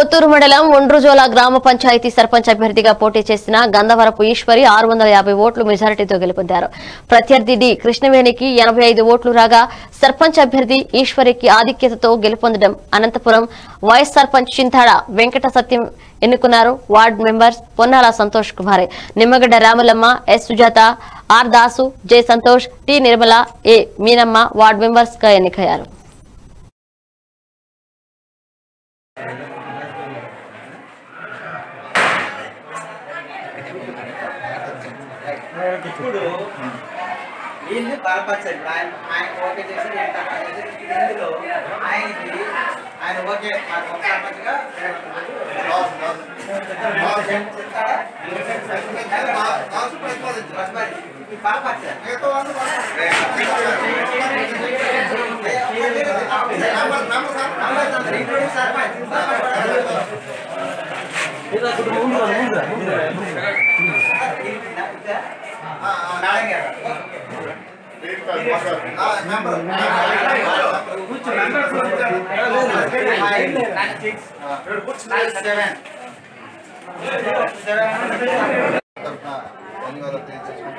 కొత్తూరు మండలం ఒండ్రుజోల గ్రామ పంచాయతీ సర్పంచ్ అభ్యర్థిగా పోటీ చేసిన గంధవరపు ఈశ్వరి ఆరు వందల యాభై ఓట్లు మెజారిటీతో గెలుపొందారు ప్రత్యర్థి డి కృష్ణవేణికి ఎనభై ఐదు ఓట్లు రాగా సర్పంచ్ అభ్యర్థి ఈశ్వరికి ఆధిక్యతతో గెలుపొందడం అనంతపురం వైస్ సర్పంచ్ చింతాడ వెంకట సత్యం ఎన్నుకున్నారు ward members Ponnala Santosh Kumar Nimmagadda Ramulamma S Sujatha R Dasu J Santosh T Nirmala A Meenamma ward members గా ఎన్నికయ్యారు ఇప్పుడు వీళ్ళు బలపరచారు ఆయన ఆయన ఓకే చేసి నేను తప్ప చేసి ఇందులో ఆయనకి ఆయన ఓకే నాకు ఒక సర్పంచ్గా ధన్యవాదాలు తెలియజేసుకుంటూ